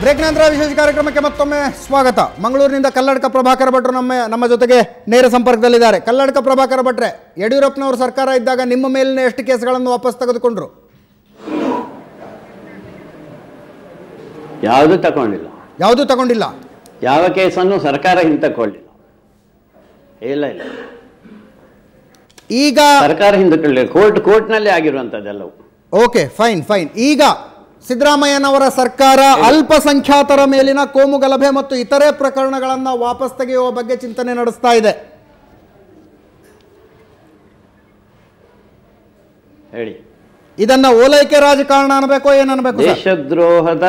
Break ನಂತರ ವಿಶೇಷ ಕಾರ್ಯಕ್ರಮಕ್ಕೆ ಮತ್ತೊಮ್ಮೆ ಸ್ವಾಗತ ಮಂಗಳೂರಿನಿಂದ ಕಲ್ಲಡ್ಕ ಪ್ರಭಾಕರ ಭಟ್ರು ನಮ್ಮ ನಮ್ಮ ಜೊತೆಗೆ ನೇರ ಸಂಪರ್ಕದಲ್ಲಿದ್ದಾರೆ ಕಲ್ಲಡ್ಕ ಪ್ರಭಾಕರ ಭಟ್ರೆ ಯಡಿಯೂರಪ್ಪನವರು ಸರ್ಕಾರ ಇದ್ದಾಗ ನಿಮ್ಮ ಮೇಲಿನ ಎಷ್ಟು ಕೇಸ್ಗಳನ್ನು ವಾಪಸ್ ತೆಗೆದುಕೊಂಡ್ರು ಯಾವುದು ತಗೊಂಡಿಲ್ಲ ಯಾವುದೂ ತಗೊಂಡಿಲ್ಲ ಯಾವ ಕೇಸನ್ನು ಸರ್ಕಾರ ಹಿಂತಕೊಳ್ಳಿಲ್ಲ ಇಲ್ಲ ಇಲ್ಲ ಈಗ ಸರ್ಕಾರ ಹಿಂದಕೊಳ್ಳಿಲ್ಲ ಕೋರ್ಟ್ ಕೋರ್ಟ್ನಲ್ಲಿ ಆಗಿರುವಂಥದ್ದೆಲ್ಲವು ಓಕೆ ಫೈನ್ ಫೈನ್ ಈಗ ಸಿದ್ದರಾಮಯ್ಯನವರ ಸರ್ಕಾರ ಅಲ್ಪಸಂಖ್ಯಾತರ ಮೇಲಿನ ಕೋಮು ಗಲಭೆ ಮತ್ತು ಇತರೆ ಪ್ರಕರಣಗಳನ್ನು ವಾಪಸ್ ತೆಗೆಯುವ ಬಗ್ಗೆ ಚಿಂತನೆ ನಡೆಸ್ತಾ ಇದೆ ಹೇಳಿ ಇದನ್ನ ಓಲೈಕೆ ರಾಜಕಾರಣ ಅನ್ಬೇಕೋ ಏನ್ ಅನ್ಬೇಕು ಸರ್ ದೇಶದ್ರೋಹದ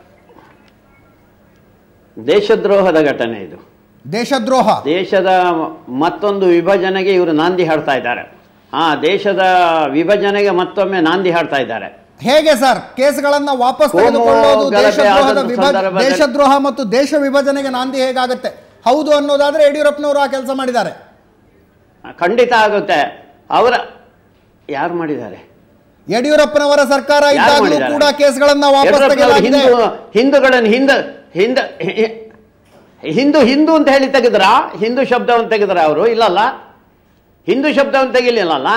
ದೇಶದ್ರೋಹದ ಘಟನೆ ಇದು ದೇಶದ್ರೋಹ ದೇಶದ ಮತ್ತೊಂದು ವಿಭಜನೆಗೆ ಇವರು ನಾಂದಿ ಹಾಡ್ತಾ ಇದ್ದಾರೆ ಹಾ ದೇಶದ ವಿಭಜನೆಗೆ ಮತ್ತೊಮ್ಮೆ ನಾಂದಿ ಹಾಡ್ತಾ ಇದ್ದಾರೆ ಹೇಗೆ ಸರ್ ಕೇಸ್ಗಳನ್ನ ವಾಪಸ್ ಕೋಮು ತೆಗೆದುಕೊಳ್ಳೋದು ಗಲಭೆ ದೇಶದ್ರೋಹದ ಆದಂತ ವಿಭಜ ಸಂದರ್ಭದಲ್ಲಿ- ದೇಶದ್ರೋಹ ಮತ್ತು ದೇಶ ವಿಭಜನೆಗೆ ನಾಂದಿ ಹೇಗಾಗುತ್ತೆ ಹೌದು ಅನ್ನೋದಾದ್ರೆ ಯಡಿಯೂರಪ್ಪನವರು ಆ ಕೆಲಸ ಮಾಡಿದ್ದಾರೆ ಖಂಡಿತ ಆಗುತ್ತೆ ಅವರ ಯಾರು ಮಾಡಿದ್ದಾರೆ ಯಡಿಯೂರಪ್ಪನವರ ಸರ್ಕಾರ ಯಾರು ಇದ್ದಾಗಲೂ ಮಾಡಿದ್ದಾರೆ? ಕೂಡ ಕೇಸ್ಗಳನ್ನ ವಾಪಸ್ ಯಡಿಯೂರಪ್ಪನವರು ತೆಗೆಯಲಾಗಿದೆ ಹಿಂದೂ ಹಿಂದೂಗಳನ್ನು ಹಿಂದ ಹಿಂದ ಹಿ- ಹಿಂದೂ ಹಿಂದೂ ಅಂತ ಹೇಳಿ ತೆಗೆದ್ರ ಹಿಂದೂ ಶಬ್ದವನ್ನು ತೆಗೆದ್ರ ಅವರು ಇಲ್ಲಲ್ಲ ಹಿಂದೂ ಶಬ್ದವನ್ನು ತೆಗಿಲಿಲ್ಲಲ್ಲ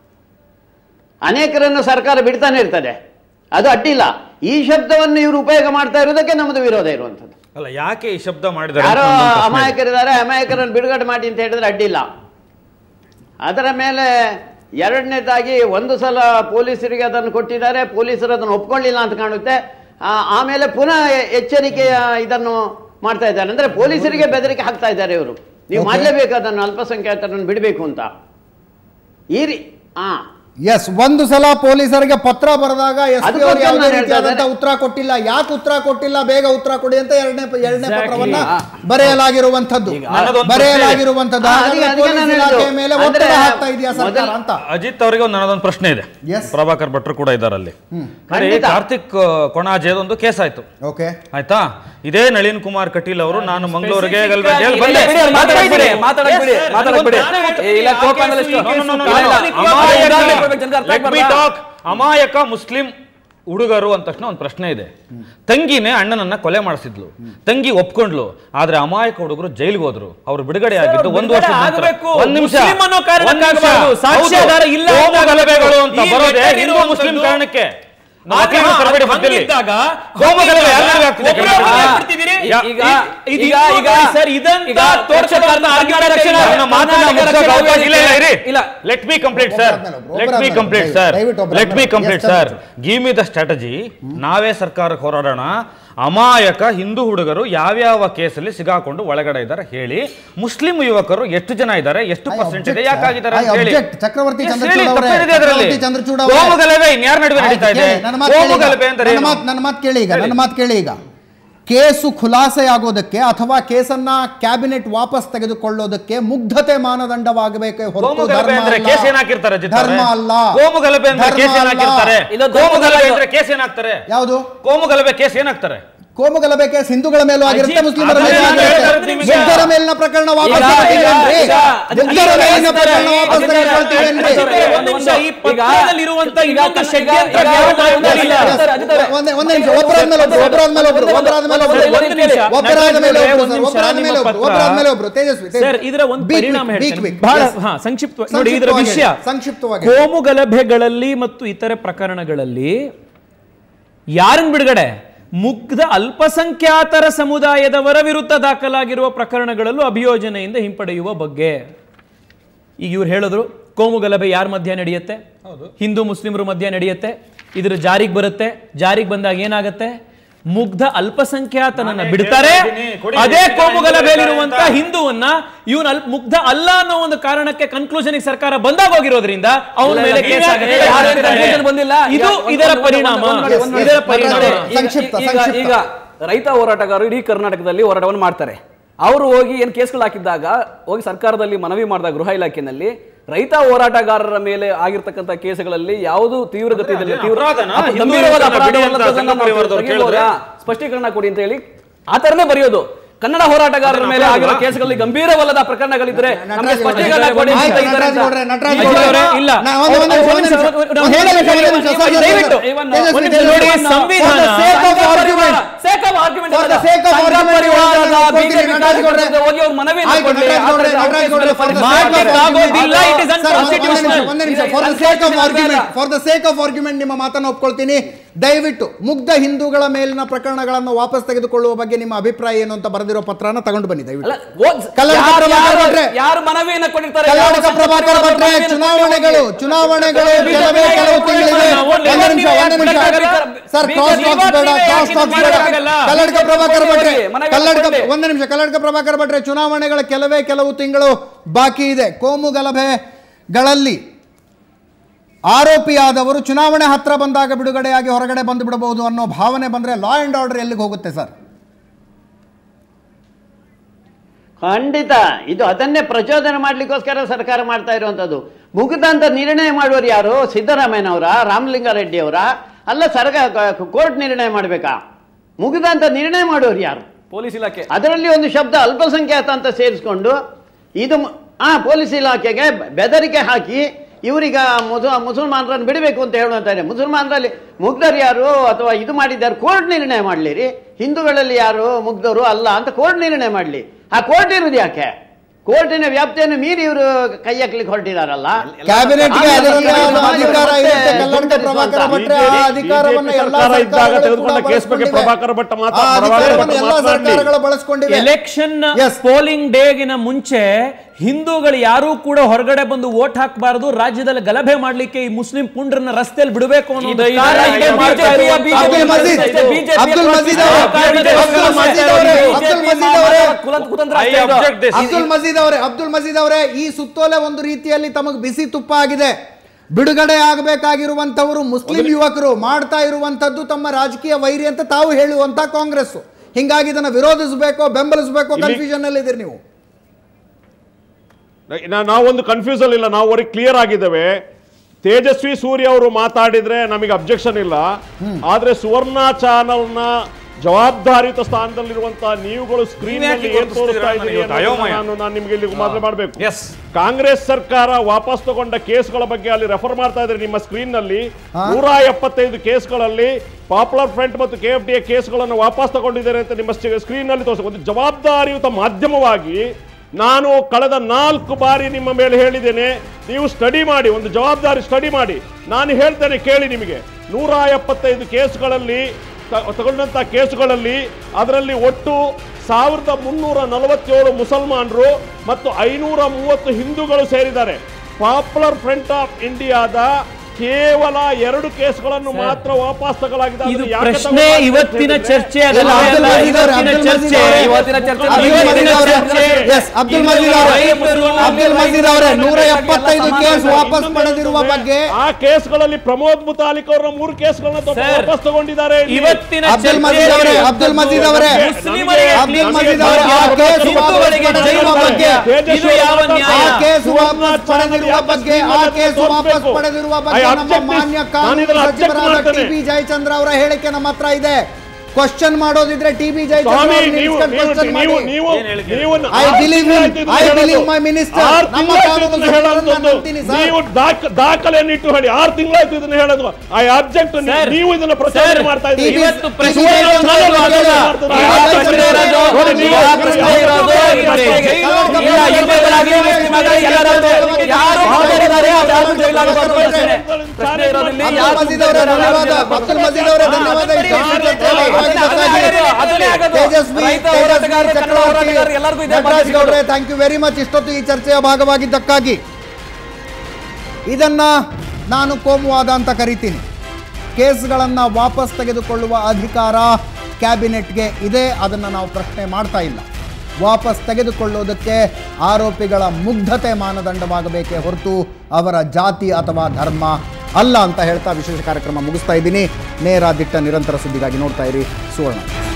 ಅನೇಕರನ್ನು ಸರ್ಕಾರ ಬಿಡ್ತಾನೆ ಇರ್ತದೆ ಅದು ಅಡ್ಡಿಲ್ಲ ಈ ಶಬ್ದವನ್ನು ಇವರು ಉಪಯೋಗ ಮಾಡ್ತಾ ಇರೋದಕ್ಕೆ ನಮ್ಮದು ವಿರೋಧ ಇರುವಂಥದ್ದು ಅಲ್ಲ ಯಾಕೆ ಈ ಶಬ್ದ ಮಾಡಿದ್ದಾರೆ ಯಾರೋ ಅಂತ ನನ್ನೊಂದು ಪ್ರಶ್ನೆ ಇದೆ. ಅಮಾಯಕರಿದ್ದಾರೆ ಅಮಾಯಕರನ್ನು ಬಿಡುಗಡೆ ಮಾಡಿ ಅಂತ ಹೇಳಿದ್ರೆ ಅಡ್ಡಿಲ್ಲ ಅದರ ಮೇಲೆ ಎರಡನೇದಾಗಿ ಒಂದು ಸಲ ಪೊಲೀಸರಿಗೆ ಅದನ್ನು ಕೊಟ್ಟಿದ್ದಾರೆ ಪೊಲೀಸರು ಅದನ್ನು ಒಪ್ಕೊಳ್ಳಿಲ್ಲ ಅಂತ ಕಾಣುತ್ತೆ ಆ, ಆಮೇಲೆ ಪುನಃ ಎ- ಎಚ್ಚರಿಕೆಯ ಇದನ್ನು ಮಾಡ್ತಾ ಇದ್ದಾರೆ ಅಂದ್ರೆ ಪೊಲೀಸರಿಗೆ ಬೆದರಿಕೆ ಹಾಕ್ತಾ ಇದ್ದಾರೆ ಇವರು ನೀವು Okay. ಮಾಡಲೇಬೇಕು ಅದನ್ನು ಅಲ್ಪಸಂಖ್ಯಾತರನ್ನು ಬಿಡಬೇಕು ಅಂತ ಈ ರೀ ಹಾ ಎಸ್ ಒಂದು ಸಲ ಪೊಲೀಸರಿಗೆ ಪತ್ರ ಬರೆದಾಗ ಎಸ್ ಪಿ ಅದಕ್ಕೋಸ್ಕರ ಅವರು ಯಾವುದೇ ನಾನು ಹೇಳ್ತಾ ರೀತಿಯಾದಂತ ಇದ್ದೇನೆ. ಉತ್ತರ ಕೊಟ್ಟಿಲ್ಲ ಯಾಕೆ ಉತ್ತರ ಕೊಟ್ಟಿಲ್ಲ ಬೇಗ ಉತ್ತರ ಕೊಡಿ ಅಂತ ಎರಡನೇ ಎರಡನೇ Exactly. ಪತ್ರವನ್ನ ಬರೆಯಲಾಗಿರುವಂತದ್ದು ನನ್ನದೊಂದು ಬರೆಯಲಾಗಿರುವಂತದ್ದು ಪ್ರಶ್ನೆ ಹಾಗಾದ್ರೆ ಇದೆ. ಅದಕ್ಕೆ ಪೊಲೀಸ್ ನಾನು ಇಲಾಖೆಯ ಹೇಳುದು. ಮೇಲೆ ಒತ್ತಡ ಅಂದ್ರೆ ಹಾಕ್ತಾ ಇದೆಯಾ ಸರ್ಕಾರ ಮೊದಲು- ಅಂತ ಅಜಿತ್ ಅವರಿಗೆ ಒಂದು ನನ್ನದೊಂದು ಪ್ರಶ್ನೆ ಇದೆ Yes. ಪ್ರಭಾಕರ್ ಭಟ್ರು ಕೂಡ ಇದ್ದಾರೆ ಅಲ್ಲಿ ನೋಡಿ, ಖಂಡಿತ. ಕಾರ್ತಿಕ್ ಕೊಣಾಜೆದೊಂದು ಕೇಸ್ ಆಯ್ತು ಓಕೆ ಆಯ್ತಾ ಇದೇ ನಳಿನ್ ಕುಮಾರ್ ಕಟೀಲ್ ಅವರು ನಾನು ಮಂಗಳೂರಿಗೆ Specific ಗಲ್ಬೆ- ಆಗಿ ಹೇಳಿ ಇಲ್ಲ, ಬಂದೆ. ಬಿಡಿ, ಅವ್ರು ಮಾತಾಡಕ್ ಬಿಡಿ, Yes, ಮಾತಾಡಕ್ sir. ಬಿಡಿ, Yes, sir. ಮಾತಾಡಕ್ ಬಿಡಿ. ನನಗೊಂದು ನಾನೇ ಏ, ಇಲ್ಲ, ಗೊತ್ತಿಲ್ಲ. ಕೋಪ ಅಂದ್ರೆ No, no, no, no, ಇಲ್ಲ, ಇಲ್ಲ. no. ಇವಾಗ ಅಮಾಯಕ- ಉದಾಹರಣೆ ಕೊಡ್ಬೇಕು, ಜನರಿಗೆ ಅರ್ಥ Let me ಆಗ್ಬಾರ್ದಾ? talk. ಅಮಾಯಕ ಮುಸ್ಲಿಂ ಹುಡುಗರು ಅಂದ ತಕ್ಷಣ ಒಂದು ಪ್ರಶ್ನೆ ಇದೆ ತಂಗಿನೇ ಅಣ್ಣನನ್ನ ಕೊಲೆ ಮಾಡಿಸಿದ್ಲು ತಂಗಿ ಒಪ್ಕೊಂಡ್ಲು ಆದ್ರೆ ಅಮಾಯಕ ಹುಡುಗರು ಜೈಲಿಗೆ ಹೋದ್ರು ಅವ್ರು ಬಿಡುಗಡೆ ಆಗಿದ್ದು ಅವ್ರು ಒಂದು ಬಿಡುಗಡೆ ವರ್ಷದ ನಂತರ. ಆಗ್ಬೇಕು. ಒಂದ್ ನಿಮಿಷ ಮುಸ್ಲಿಂ ಅನ್ನೋ ಕಾರಣಕ್ಕೆ ಒಂದ್ ನಿಮಿಷ. ಆಗಬಾರ್ದು. ಸಾಕ್ಷ್ಯಾಧಾರ ಇಲ್ಲ ಹೌದು. ಅಂತ ಕೋಮು ಗಲಭೆಗಳು ಅಂತ ಈ ಬರೋದೇ ಲೆಕ್ಕ ಹಿಂದೂ ಮುಸ್ಲಿಂ ಇರುವಂತದ್ದು. ಕಾರಣಕ್ಕೆ ಆದ್ರೆ ವಕೀಲರು ಅದು ತರಬೇತಿ ಮಧ್ಯದಲ್ಲಿ. ಹಂಗಿದ್ದಾಗ ಕೋಮು ಗಲಭೆ ಯಾರ ನಡುವೆ ಆಗ್ತಿದೆ? ಒಬ್ರೇ ಒಬ್ರೇ ಆಗ್ಬಿಡ್ತಿದ್ದೀರಿ? ಯಾ- ಈಗ ಇದು ಈಗ ಈಗ ಸರ್ ಇದಂತ ಈಗ ತೋರ್ಸೋದನ್ನ argument ರಕ್ಷಣೆ ನನ್ನ ಮಾತನ್ನ ಮುಗ್ಸೋಕೆ ಅವಕಾಶ ಇಲ್ಲ, ಇಲ್ಲ, ಇರಿ. ಇಲ್ಲ. ಲೆಟ್ ಮಿ ಕಂಪ್ಲೀಟ್ ಸರ್ ಒಬ್ಬರಾದ್ಮೇಲೆ ಒಬ್ರು, ಲೆಟ್ ಮಿ ಒಬ್ಬರಾದ್ಮೇಲೆ ಕಂಪ್ಲೀಟ್ ಒಬ್ರು. ಸರ್ ದಯವಿಟ್ಟು ಒಬ್ಬರಾದ್ಮೇಲೆ ಲೆಟ್ ಮಿ ಒಬ್ರು. Complete Yes, sir sir. Give me the strategy ನಾವೇ ಸರ್ಕಾರಕ್ಕೆ ಹೋರಾಡೋಣ ಅಮಾಯಕ ಹಿಂದೂ ಹುಡುಗರು ಯಾವ್ಯಾವ ಕೇಸಲ್ಲಿ ಸಿಗಾಕೊಂಡು ಒಳಗಡೆ ಇದ್ದಾರೆ ಹೇಳಿ ಮುಸ್ಲಿಂ ಯುವಕರು ಎಷ್ಟು ಜನ ಇದ್ದಾರೆ ಎಷ್ಟು I ಪರ್ಸೆಂಟ್ ಇದೆ object, ಯಾಕಾಗಿದ್ದಾರೆ I ಅಂತ ಹೇಳಿ object. ಚಕ್ರವರ್ತಿ Yes, ಚಂದ್ರಚೂಡ್ ಹೇಳಿ, ಅವರೇ, ತಪ್ಪೇನಿದೆ ಅದರಲ್ಲಿ? ಚಕ್ರವರ್ತಿ ಚಂದ್ರಚೂಡ್ ಅವರೇ. ಕೋಮು ಗಲಭೆ ಇನ್ಯಾರ ನಡುವೆ ನಡೀತಾ ಆಯ್ತು, ಇದೆ ಕೇಳಿ, ನನ್ನ ಮಾತು ಕೋಮು ಕೇಳಿ ಈಗ. ಗಲಭೆ ಅಂದ್ರೆ ನನ್ನ ಏನು? ಮಾತು ನನ್ನ ಮಾತು ಕೇಳಿ ಈಗ ಹೇಳಿ. ನನ್ನ ಮಾತು ಕೇಳಿ ಈಗ ಕೇಸು ಖುಲಾಸೆಯಾಗೋದಕ್ಕೆ ಅಥವಾ ಕೇಸನ್ನ ಕ್ಯಾಬಿನೆಟ್ ವಾಪಸ್ ತೆಗೆದುಕೊಳ್ಳೋದಕ್ಕೆ ಮುಗ್ಧತೆ ಮಾನದಂಡವಾಗಬೇಕೆ ಹೊರತು ಕೋಮು ಗಲಭೆ ಧರ್ಮ ಅಂದ್ರೆ ಅಲ್ಲ. ಕೇಸ್ ಏನ್ ಹಾಕಿರ್ತಾರೆ ಅಜಿತ್ ಅವರೇ? ಧರ್ಮ ಅಲ್ಲ ಕೋಮು ಗಲಭೆ ಅಂದ್ರೆ ಧರ್ಮ ಕೇಸ್ ಏನ್ ಅಲ್ಲ. ಹಾಕಿರ್ತಾರೆ ಇದು ಕೋಮು ಧರ್ಮ ಗಲಭೆ ಇದು. ಅಂದ್ರೆ ಕೇಸ್ ಏನ್ ಹಾಕ್ತಾರೆ ಯಾವುದು ಕೋಮು ಗಲಭೆ ಕೇಸ್ ಏನ್ ಹಾಕ್ತಾರೆ ಕೋಮು ಗಲಭೆ ಕೇಸ್ ಹಿಂದೂಗಳ ಮೇಲೂ ಆಗಿರುತ್ತೆ ಅಜ್ಜಿ, ಮುಸ್ಲಿಮರ ಅದನ್ನೇ ಮೇಲೂ ನಾನು ಆಗಿರುತ್ತೆ ಹೇಳ್ತಾ ಇರೋದು ಮುಗ್ಧರ ಮೇಲಿನ ಪ್ರಕರಣ ವಾಪಸ್ ಈಗ- ತಗೊಳ್ತೀವೇನ್ರಿ? ಈಗ- ಈಗ- ಮುಗ್ಧರ ಈಗ- ಮೇಲಿನ ಈಗ- ಪ್ರಕರಣ ಈಗ- ವಾಪಸ್ ಈಗ- ತೆಗೆದುಕೊಳ್ತೀವೇನ್ರಿ? ಈಗ- ಒಂದು ನಿಮಿಷ, ಈ ಈಗ- ಪತ್ರದಲ್ಲಿರುವಂತ ಈಗ ಇನ್ನೊಂದು ಈಗ- ಷಡ್ಯಂತ್ರ ಈಗ- ಯಾವ ಈಗ- ಮಾತುಗಳು ಇಲ್ಲ. ಅಜಿತ್ ಅವರೇ, ಅಜಿತ್ ಅವರೇ. ಒಂದೇ ಒಂದೇ ನಿಮಿಷ ಒಬ್ಬರಾದ್ಮೇಲೆ ಒಬ್ರು ಒಬ್ಬರಾದ್ಮೇಲೆ ಒಬ್ರು ಒಬ್ಬರಾದ್ಮೇಲೆ ಒಬ್ರು ಒಂದು ನಿಮಿಷ. ಒಬ್ಬರಾದ ಮೇಲೆ ಒಬ್ರು ಒಂದು ಸರ್, ನಿಮಿಷ, ಒಬ್ಬರಾದ ಮೇಲೆ ನಿಮ್ಮ ಒಬ್ರು ಪತ್ರ. ಒಬ್ಬರಾದ ಮೇಲೆ ಒಬ್ರು ತೇಜಸ್ವಿ ತೇಜಸ್ವಿ. ಸರ್ ಇದರ ಒಂದು Be ಪರಿಣಾಮ quick, be ಹೇಳ್ತೇನೆ quick. ಬಹಳ Yes. ಹಾ ಸಂಕ್ಷಿಪ್ತ ನೋಡಿ ಇದರ ಸಂಕ್ಷಿಪ್ತವಾಗಿ ವಿಷಯ ಹೇಳಿ, ಸಂಕ್ಷಿಪ್ತವಾಗಿ ಹೇಳಿ. ಕೋಮು ಗಲಭೆಗಳಲ್ಲಿ ಮತ್ತು ಇತರೆ ಪ್ರಕರಣಗಳಲ್ಲಿ ಯಾರನ್ನ ಬಿಡುಗಡೆ ಮುಗ್ಧ ಅಲ್ಪಸಂಖ್ಯಾತರ ಸಮುದಾಯದವರ ವಿರುದ್ಧ ದಾಖಲಾಗಿರುವ ಪ್ರಕರಣಗಳಲ್ಲೂ ಅಭಿಯೋಜನೆಯಿಂದ ಹಿಂಪಡೆಯುವ ಬಗ್ಗೆ ಈಗ ಇವ್ರು ಹೇಳಿದ್ರು ಕೋಮು ಗಲಭೆ ಯಾರ ಮಧ್ಯ ನಡೆಯುತ್ತೆ ಹಿಂದೂ ಮುಸ್ಲಿಮರ ಮಧ್ಯ ನಡೆಯುತ್ತೆ ಇದ್ರ ಜಾರಿಗೆ ಬರುತ್ತೆ ಜಾರಿಗೆ ಬಂದಾಗ ಏನಾಗುತ್ತೆ ಮುಗ್ಧ ಅಲ್ಪಸಂಖ್ಯಾತನನ್ನ ನಾನೇ ಬಿಡ್ತಾರೆ ಹೇಳ್ತಾ ಇದ್ದೀನಿ, ಕೊಡಿ, ಅದೇ ಎಷ್ಟು ಜನ ಕೋಮು ಗಲಭೆಯಲ್ಲಿರುವಂತ ಅಂತ. ಹಿಂದೂವನ್ನ ಇವನ್ ಅಲ್ಪ ಮುಗ್ಧ ಅಲ್ಲ ಅನ್ನೋ ಒಂದು ಕಾರಣಕ್ಕೆ ಕನ್ಕ್ಲೂಷನ್ ಸರ್ಕಾರ ಬಂದಾಗ ಹೋಗಿರೋದ್ರಿಂದ ಅವನ ಇಲ್ಲ, ಮೇಲೆ ಇಲ್ಲ, ಕೇಸ್ ಈಗ ಆಗುತ್ತೆ. ಯಾರು ಯಾರು ಹೇಳ್ತಾರೆ? conclusion ಬಂದಿಲ್ಲ ಇದು ಈಗ ಒಂದು- ಇದರ ಒಂದು- ಪರಿಣಾಮ ಒಂದು- ಒಂದು- ಒಂದು- ಇದರ ಒಂದು- ಪರಿಣಾಮ ಒಂದು- ಈಗ- ಸಂಕ್ಷಿಪ್ತ, ಈಗ- ಸಂಕ್ಷಿಪ್ತ. ಈಗ ರೈತ ಹೋರಾಟಗಾರರು ಇಡೀ ಕರ್ನಾಟಕದಲ್ಲಿ ಹೋರಾಟವನ್ನು ಮಾಡ್ತಾರೆ ಅವರು ಹೋಗಿ ಏನು ಕೇಸ್ಗಳು ಹಾಕಿದ್ದಾಗ ಹೋಗಿ ಸರ್ಕಾರದಲ್ಲಿ ಮನವಿ ಮಾಡಿದಾಗ ಗೃಹ ಇಲಾಖೆನಲ್ಲಿ ರೈತ ಹೋರಾಟಗಾರರ ಮೇಲೆ ಆಗಿರ್ತಕ್ಕಂಥ ಕೇಸುಗಳಲ್ಲಿ ಯಾವುದು ತೀವ್ರಗತಿಯಲ್ಲಿ ಅದೇ ತೀವ್ರ ಅಪರಾಧನ ಅಪ- ಹಿಂದೂ ಗಂಭೀರವಾದ ಯುವಕರನ್ನ ಬಿಡಿ ಅಂತ ಅಪರಾಧವಲ್ಲದನ್ನ ಸಂಘ ಪರಿವಾರದವ್ರು ತೆಗಿಬೋದಾ? ಕೇಳಿದ್ರೆ? ಸ್ಪಷ್ಟೀಕರಣ ಕೊಡಿ ಅಂತ ಹೇಳಿ ಆ ತರನೇ ಬರೆಯೋದು ಕನ್ನಡ ಹೋರಾಟಗಾರರ ಮೇಲೆ ಆಗಿರೋ ಕೇಸುಗಳಲ್ಲಿ ಗಂಭೀರವಲ್ಲದ ಪ್ರಕರಣಗಳಿದ್ರೆ ನಮಗೆ ನಟರಾಜ್ ಸ್ಪಷ್ಟೀಕರಣ ಗೌಡ್ರೆ, ಕೊಡಿ ಅಂತ ಆಯ್ತು, ಇದ್ದಾರೆ ನಟರಾಜ್ ಅಂತ. ಗೌಡ್ರೆ, ನಟರಾಜ್ ಅಜಿತ್ ಗೌಡ್ರೆ, ಅವರೇ, ಇಲ್ಲ. ನಾ- ಒಂದು- ಒಂದು ನಿಮಿಷ, ಒಂದು ನಿಮಿಷ, ನಾವು ಒಂದೇ ಹೇಳೋದು ನಿಮಿಷ, ಒಂದೇ ಕೇಳಿ, ನಿಮಿಷ, ಇವತ್ತು ಸರ್, ದಯವಿಟ್ಟು, ಸರ್, ಇವನ್ನ ತೇಜಸ್ವಿ, ಒಂದು ನಿಮಿಷ ನೋಡಿ, ತೇಜಸ್ವಿ, ಸಂವಿಧಾನ for the sake of argument, sake of argument For the sake of argument, BJP Nataraj ಗೌಡ್ರೆ. ಹೋಗಿ ಅವ್ರು ಮನವಿಯನ್ನು ಆಯ್ತು, ಕೊಡ್ಲಿ. ನಟರಾಜ್ ಆ ಗೌಡ್ರೆ, ಥರದ ನಟರಾಜ್ ಗೌಡ್ರೆ, for the ಅವಕಾಶ sake of ಆಗೋದಿಲ್ಲ, it is Sir, ಒಂದೇ ನಿಮಿಷ, unconstitutional. ಒಂದೇ ನಿಮಿಷ for the sake of argument for the sake of argument ನಿಮ್ಮ ಮಾತನ್ನು ಒಪ್ಕೊಳ್ತೀನಿ ದಯವಿಟ್ಟು ಮುಗ್ಧ ಹಿಂದೂಗಳ ಮೇಲಿನ ಪ್ರಕರಣಗಳನ್ನು ವಾಪಸ್ ತೆಗೆದುಕೊಳ್ಳುವ ಬಗ್ಗೆ ನಿಮ್ಮ ಅಭಿಪ್ರಾಯ ಏನು ಅಂತ ಬರೆದಿರೋ ಪತ್ರನ ತಗೊಂಡು ಬನ್ನಿ ಅಲ್ಲ, ದಯವಿಟ್ಟು ಓದ್- ಕಲ್ಲಡ್ಕ ಯಾರು- ಪ್ರಭಾಕರ್ ಯಾರು- ಭಟ್ರೆ. ಯಾರು ಮನವಿಯನ್ನ ಕೊಟ್ಟಿರ್ತಾರೆ ಕರ್ನಾಟಕ ಯಾವ ಪ್ರಭಾಕರ್ ಸಂಸದರು ಭಟ್ರೆ ಮನವಿಯನ್ನ ಚುನಾವಣೆಗಳು ಕೊಟ್ಟಿರ್ತಾರೆ? ಚುನಾವಣೆಗಳು ಬಿಜೆಪಿ ಕೆಲವೇ ಕೆಲವು ತಿಂಗಳಿವೆ ಒಂದೇ ಒಂದೇ ನಿಮಿಷ ಒಂದೇ ನಿಮಿಷ ಸರ್ ಕ್ರಾಸ್ ಟಾಕ್ಸ್ ಬೇಡ ಕ್ರಾಸ್ ಟಾಕ್ಸ್ ಬೇಡ ಕಲ್ಲಡ್ಕ ಪ್ರಭಾಕರ್ ಭಟ್ರೆ ಮನವಿ ಕಲ್ಲಡ್ಕ ಕೊಡ್ಲಿ. ಒಂದೇ ನಿಮಿಷ ಕಲ್ಲಡ್ಕ ಪ್ರಭಾಕರ್ ಭಟ್ರೆ ಚುನಾವಣೆಗಳ ಕೆಲವೇ ಕೆಲವು ತಿಂಗಳು ಬಾಕಿ ಇದೆ ಕೋಮು ಗಲಭೆಗಳಲ್ಲಿ ಆರೋಪಿಯಾದವರು ಚುನಾವಣೆ ಹತ್ರ ಬಂದಾಗ ಬಿಡುಗಡೆಯಾಗಿ ಹೊರಗಡೆ ಬಂದು ಬಿಡಬಹುದು ಅನ್ನೋ ಭಾವನೆ ಬಂದ್ರೆ ಲಾ ಅಂಡ್ ಆರ್ಡರ್ ಎಲ್ಲಿಗೆ ಹೋಗುತ್ತೆ ಸರ್ ಖಂಡಿತ ಇದು ಅದನ್ನೇ ಪ್ರಚೋದನೆ ಮಾಡ್ಲಿಕ್ಕೋಸ್ಕರ ಸರ್ಕಾರ ಮಾಡ್ತಾ ಇರುವಂತದ್ದು ಮುಗಿದಂತ ನಿರ್ಣಯ ಮಾಡುವವರು ಯಾರು ಸಿದ್ದರಾಮಯ್ಯನವರ ರಾಮಲಿಂಗಾರೆಡ್ಡಿ ಅವರ ಅಲ್ಲ ಸರ್ಗ ಕೋರ್ಟ್ ನಿರ್ಣಯ ಮಾಡಬೇಕಾ ಮುಗಿದಂತ ನಿರ್ಣಯ ಮಾಡುವವರು ಯಾರು ಪೊಲೀಸ್ ಇಲಾಖೆ ಅದರಲ್ಲಿ ಒಂದು ಶಬ್ದ ಅಲ್ಪಸಂಖ್ಯಾತ ಅಂತ ಸೇರಿಸ್ಕೊಂಡು ಇದು ಮ- ಆ ಪೊಲೀಸ್ ಇಲಾಖೆಗೆ ಬೆದರಿಕೆ ಹಾಕಿ ಇವರೀಗ ಮುಸ ಮುಸಲ್ಮಾನರನ್ನು ಬಿಡಬೇಕು ಅಂತ ಹೇಳುವಂತಾರೆ ಮುಸಲ್ಮಾನರಲ್ಲಿ ಮುಗ್ಧರು ಯಾರು ಅಥವಾ ಇದು ಮಾಡಿದ್ದಾರೆ ಕೋರ್ಟ್ ನಿರ್ಣಯ ಮಾಡಲಿರಿ ಹಿಂದೂಗಳಲ್ಲಿ ಯಾರು ಮುಗ್ಧರು ಅಲ್ಲ ಅಂತ ಕೋರ್ಟ್ ನಿರ್ಣಯ ಮಾಡಲಿ ಆ ಕೋರ್ಟ್ ಇರುವುದು ಯಾಕೆ ಕೋರ್ಟಿನ ವ್ಯಾಪ್ತಿಯನ್ನು ಮೀರಿ ಇವರು ಕೈ ಹಾಕ್ಲಿಕ್ಕೆ ಹೊರಟಿದಾರಲ್ಲ ಕ್ಯಾಬಿನೆಟ್ಗೆ ಆಮೇಲೆ ಅದರಲ್ಲೇ ಈ ಒಂದು ಅಧಿಕಾರ ಇರುತ್ತೆ ಮತ್ತೆ ಕಲ್ಲಡ್ಕ ಪ್ರಭಾಕರ ಭಟ್ರೆ ಆ ಅಧಿಕಾರವನ್ನ ಎಲ್ಲಾ ಸರ್ಕಾರ ಇದ್ದಾಗ ಸರ್ಕಾರಗಳು ತೆಗೆದುಕೊಂಡ ಕೂಡ ಕೇಸ್ ಬಗ್ಗೆ ಬಳಸ್ಕೊಂಡಿವೆ. ಪ್ರಭಾಕರ್ ಭಟ್ ಮಾತಾ- ಆ ಪ್ರಭಾಕರ್ ಅಧಿಕಾರವನ್ನ ಭಟ್ ಎಲ್ಲಾ ಮಾತನಾಡ್ಲಿ. ಸರ್ಕಾರಗಳು ಬಳಸ್ಕೊಂಡಿವೆ ಎಲೆಕ್ಷನ್ Yes. ಪೋಲಿಂಗ್ ಡೇಗಿನ ಮುಂಚೆ ಹಿಂದೂಗಳು ಯಾರೂ ಕೂಡ ಹೊರಗಡೆ ಬಂದು ವೋಟ್ ಹಾಕಬಾರದು ರಾಜ್ಯದಲ್ಲಿ ಗಲಭೆ ಮಾಡ್ಲಿಕ್ಕೆ ಈ ಮುಸ್ಲಿಂ ಪುಂಡ್ರನ್ನ ರಸ್ತೆಯಲ್ಲಿ ಬಿಡಬೇಕು ಅನ್ನೋ ಇದು ಒಂದು ಕಾರಣ ಇದೆ ಇದು ಮಾಡ್ತಾ BJP ಯ ಇರುವಂತಹ ಅಬ್ದುಲ್ ಮಜೀದ್ BJP ಅಬ್ದುಲ್ ಮಜೀದ್ ಅವರೇ ಅಬ್ದುಲ್ ಮಜೀದ್ ಅವರೇ ಅಬ್ದುಲ್ ಮಜೀದ್ ಅವರೇ I object this. ಅಬ್ದುಲ್ ಮಜೀದ್ ಅವರೇ ಅಬ್ದುಲ್ ಮಜೀದ್ ಅವರೇ ಈ ಸುತ್ತೋಲೆ ಒಂದು ರೀತಿಯಲ್ಲಿ ತಮಗೆ ಬಿಸಿ ತುಪ್ಪ ಆಗಿದೆ ಬಿಡುಗಡೆ ಆಗಬೇಕಾಗಿರುವಂತವರು ಮುಸ್ಲಿಂ ಯುವಕರು ಮಾಡ್ತಾ ಇರುವಂತದ್ದು ತಮ್ಮ ರಾಜಕೀಯ ವೈರಿ ಅಂತ ತಾವು ಹೇಳುವಂತ ಕಾಂಗ್ರೆಸ್ ಹಿಂಗಾಗಿ ಇದನ್ನ ವಿರೋಧಿಸಬೇಕೋ ಬೆಂಬಲಿಸಬೇಕೋ ಇಲ್ಲಿ- ಕನ್ಫ್ಯೂಷನ್ ಅಲ್ಲಿ ಇದ್ದೀರಿ ನೀವು ನಾ- ನಾವೊಂದು ಕನ್ಫ್ಯೂಸನ್ ಇಲ್ಲ ನಾವು ಅವ್ರಿಗೆ ಕ್ಲಿಯರ್ ಆಗಿದ್ದೇವೆ ತೇಜಸ್ವಿ ಸೂರ್ಯ ಅವರು ಮಾತಾಡಿದ್ರೆ ನಮಗೆ ಅಬ್ಜೆಕ್ಷನ್ ಇಲ್ಲ ಆದ್ರೆ ಸುವರ್ಣ ಚಾನಲ್ನ ಜವಾಬ್ದಾರಿಯುತ ಸ್ಥಾನದಲ್ಲಿರುವಂತಹ ನೀವುಗಳು ಸ್ಕ್ರೀನ್ ನೀವ್ಯಾಕೆ ನಲ್ಲಿ ಏನ್ ಗುರುತಿಸ್ತೀರಾ? ತೋರಿಸ್ತಾ ಇದ್ದೀರಿ ನನಗೆ ಅನ್ನೋದನ್ನ ಅಯೋಮಯ. ನಾನು ನಾನು ನಿಮಗೆ ಇಲ್ಲಿ ಮೊದಲು ಮಾಡಬೇಕು Yes. ಕಾಂಗ್ರೆಸ್ ಸರ್ಕಾರ ವಾಪಸ್ ತಗೊಂಡ ಕೇಸ್ಗಳ ಬಗ್ಗೆ ಅಲ್ಲಿ ರೆಫರ್ ಮಾಡ್ತಾ ಇದ್ರೆ ನಿಮ್ಮ ಸ್ಕ್ರೀನ್ ನಲ್ಲಿ ಹಾ? ನೂರ ಎಪ್ಪತ್ತೈದು ಕೇಸ್ಗಳಲ್ಲಿ ಪಾಪ್ಯುಲರ್ ಫ್ರಂಟ್ ಮತ್ತು ಕೆ ಎಫ್ ಡಿ ಎ ಕೇಸ್ಗಳನ್ನು ವಾಪಸ್ ತಗೊಂಡಿದ್ದಾರೆ ಅಂತ ನಿಮ್ಮ ಸ್ಕ್ರೀನ್ ನಲ್ಲಿ ತೋರಿಸ ಒಂದು ಜವಾಬ್ದಾರಿಯುತ ಮಾಧ್ಯಮವಾಗಿ ನಾನು ಕಳೆದ ನಾಲ್ಕು ಬಾರಿ ನಿಮ್ಮ ಮೇಲೆ ಹೇಳಿದ್ದೇನೆ ನೀವು ಸ್ಟಡಿ ಮಾಡಿ ಒಂದು ಜವಾಬ್ದಾರಿ ಸ್ಟಡಿ ಮಾಡಿ ನಾನು ಹೇಳ್ತೇನೆ ಕೇಳಿ ನಿಮಗೆ ನೂರ ಎಪ್ಪತ್ತೈದು ಕೇಸ್ಗಳಲ್ಲಿ ತ- ತಗೊಂಡಂತ ಕೇಸುಗಳಲ್ಲಿ ಅದರಲ್ಲಿ ಒಟ್ಟು ಸಾವಿರದ ಮುನ್ನೂರ ನಲವತ್ತೇಳು ಮುಸಲ್ಮಾನರು ಮತ್ತು ಐನೂರ ಮೂವತ್ತು ಹಿಂದೂಗಳು ಸೇರಿದ್ದಾರೆ ಪಾಪ್ಯುಲರ್ ಫ್ರಂಟ್ ಆಫ್ ಇಂಡಿಯಾದ ಕೇವಲ ಎರಡು ಕೇಸ್ಗಳನ್ನು ಮಾತ್ರ ವಾಪಸ್ ತಗೊಳ್ಳಾಗಿದೆ ಇದು ಅದನ್ನು ಯಾಕೆ ಪ್ರಶ್ನೆ ತಗೊಳ್ಳಲಾಗಿದೆ ಅಂತ ಇವತ್ತಿನ ಹೇಳಿದ್ರೆ- ಚರ್ಚೆ ಇಲ್ಲ, ಅದಲ್ಲ. ಅಬ್ದುಲ್ ಮಜೀದ್ ಅವರೇ, ಇವತ್ತಿನ ಅಬ್ದುಲ್ ಮಜೀದ್ ಚರ್ಚೆ ಅವರೇ, ಇವತ್ತಿನ ಚರ್ಚೆ ಅಬ್ದುಲ್ ಮಜೀದ್ ಅವರೇ, yes, ಅಬ್ದುಲ್ ಮಜೀದ್ ಅವರೇ, ಅಬ್ದುಲ್ ಮಜೀದ್ ಅವರೇ ನೂರ ಎಪ್ಪತ್ತೈದು ಕೇಸ್ ವಾಪಸ್ ಪಡೆದಿರುವ ಬಗ್ಗೆ ಆ ಕೇಸ್ಗಳಲ್ಲಿ ಪ್ರಮೋದ್ ಮುತಾಲಿಕ್ ಅವರ ಮೂರು ಕೇಸ್ಗಳನ್ನ ತಗೊಂಡು ಸರ್, ವಾಪಸ್ ತಗೊಂಡಿದ್ದಾರೆ ಇಲ್ಲಿ. ಇವತ್ತಿನ ಅಬ್ದುಲ್ ಮಜೀದ್ ಅವರೇ ಚರ್ಚೆಯಲ್ಲಿ ಅಬ್ದುಲ್ ಮಜೀದ್ ಅವರೇ ಮುಸ್ಲಿಮರಿಗೆ ಅಬ್ದುಲ್ clean ಮಜೀದ್ ಅವರೇ ಆ ಮಾಡಿ ಕೇಸ್ ಹಿಂದೂಗಳಿಗೆ ವಾಪಸ್ ಜೈಲು ಪಡೆದಿರುವ ಬಗ್ಗೆ ಇದು ಯಾವ ನ್ಯಾಯ? ಆ ಕೇಸ್ ವಾಪಸ್ ಪಡೆದಿರುವ ಬಗ್ಗೆ ಆ ಕೇಸ್ ವಾಪಸ್ ಪಡೆದಿರುವ ಬಗ್ಗೆ ನಮ್ಮ ಮಾನ್ಯ ಕಾನೂನು ಸಚಿವರಾದ ಟಿ ಬಿ ಜಯಚಂದ್ರ ಅವರ ಹೇಳಿಕೆ ನಮ್ಮ ಹತ್ರ ಇದೆ ಕ್ವಶನ್ ಮಾಡೋದಿದ್ರೆ ಟಿ ಬಿ ಜಯಚಂದ್ರ ಸ್ವಾಮಿ ಅವ್ರನ್ನ ನೀವು ನಿಲ್ಸ್ಕೊಂಡು ನೀವು question ನೀವು ಮಾಡಿ. ನೀವು ಏನ್ ಹೇಳಿಕೆ? ನೀವು I ಆರು believe in- ತಿಂಗಳಾಯ್ತು ಇದನ್ನ I ಹೇಳೋದು. believe my minister. ಆರು ನಮ್ಮ ತಿಂಗಳಾಯ್ತು ಕಾನೂನು ಇದನ್ನ ಸಚಿವರನ್ನ ಹೇಳೋದು. ನಂಬ್ತೀನಿ ಸರ್. ನೀವು ದಾಖ- ದಾಖಲೆಯನ್ನು ಇಟ್ಟು ಹೇಳಿ ಆರು ತಿಂಗಳಾಯ್ತು ಇದನ್ನ ಹೇಳೋದು ಐ ಅಬ್ಜೆಕ್ಟ್ ಸರ್, ನೀವು ಇದನ್ನ ಪ್ರಚಾರ ಸರ್, ಮಾಡ್ತಾ ಟಿ ಇದ್ದೀರಿ ಬಿ ಇವತ್ತು ಪ್ರಶ್ನೆ ಟಿ ಬಿ ಇರೋದು ಜಯಚಂದ್ರ ಅದು ಕೇಳಿ. ಅಲ್ಲ. ಟಿ ಬಿ ಯಾವ ಜಯಚಂದ್ರ ಪ್ರಶ್ನೆ ಇರೋದು? ನೋಡಿ, ನೀವು ಯಾವ ಯಾವ ಪ್ರಶ್ನೆ ಪ್ರಶ್ನೆ ಇರೋದು? ಇರೋದು? ಇದೆ. ಇಲ್ಲ, ಹಿಂದೂಗಳಾಗಿ ಮುಸ್ಲಿಮರಾಗಿ ಎಲ್ಲರೂ ಯಾರು ಮಾತಾಡಿದ್ದಾರೆ ಅವ್ರು ಯಾರು ಜೈಲಾಗಬಾರ್ದು ಪ್ರಶ್ನೆ. ಪ್ರಶ್ನೆ ಇರೋದಿಲ್ಲ ಅಬ್ದುಲ್ ಯಾರು ಮಜೀದ್ ಅವರೇ ಧನ್ಯವಾದ ಅಬ್ದುಲ್ ಮಜೀದ್ ಅವರೇ ಧನ್ಯವಾದ ಈ ಚರ್ಚೆಯಲ್ಲಿ ಭಾಗವಹಿಸಿದ್ದಕ್ಕಾಗಿ. ಅದನ್ನೇ ಆಗೋದು. ತೇಜಸ್ವಿ ರೈತ ತೇಜಸ್ವಿ ಹೋರಾಟಗಾರರು, ಕನ್ನಡ ಚಕ್ರವರ್ತಿ ಹೋರಾಟಗಾರರು ಎಲ್ಲರಿಗೂ ಇದೇ ನಟರಾಜ್ ಬಾಧ್ಯತೆಗಳು. ಗೌಡ್ರೆ ಥ್ಯಾಂಕ್ ಯು ವೆರಿ ಮಚ್ ಇಷ್ಟೊತ್ತು ಈ ಚರ್ಚೆಯ ಭಾಗವಾಗಿದ್ದಕ್ಕಾಗಿ ಇದನ್ನ ನಾನು ಕೋಮುವಾದ ಅಂತ ಕರಿತೀನಿ ಕೇಸ್ಗಳನ್ನು ವಾಪಸ್ ತೆಗೆದುಕೊಳ್ಳುವ ಅಧಿಕಾರ ಕ್ಯಾಬಿನೆಟ್ಗೆ ಇದೆ ಅದನ್ನು ನಾವು ಪ್ರಶ್ನೆ ಮಾಡ್ತಾ ಇಲ್ಲ ವಾಪಸ್ ತೆಗೆದುಕೊಳ್ಳೋದಕ್ಕೆ ಆರೋಪಿಗಳ ಮುಗ್ಧತೆ ಮಾನದಂಡವಾಗಬೇಕೇ ಹೊರತು ಅವರ ಜಾತಿ ಅಥವಾ ಧರ್ಮ ಅಲ್ಲ ಅಂತ ಹೇಳ್ತಾ ವಿಶೇಷ ಕಾರ್ಯಕ್ರಮ ಮುಗಿಸ್ತಾ ಇದ್ದೀನಿ ನೇರ ದಿಟ್ಟ ನಿರಂತರ ಸುದ್ದಿಗಾಗಿ ನೋಡ್ತಾ ಇರಿ ಸುವರ್ಣ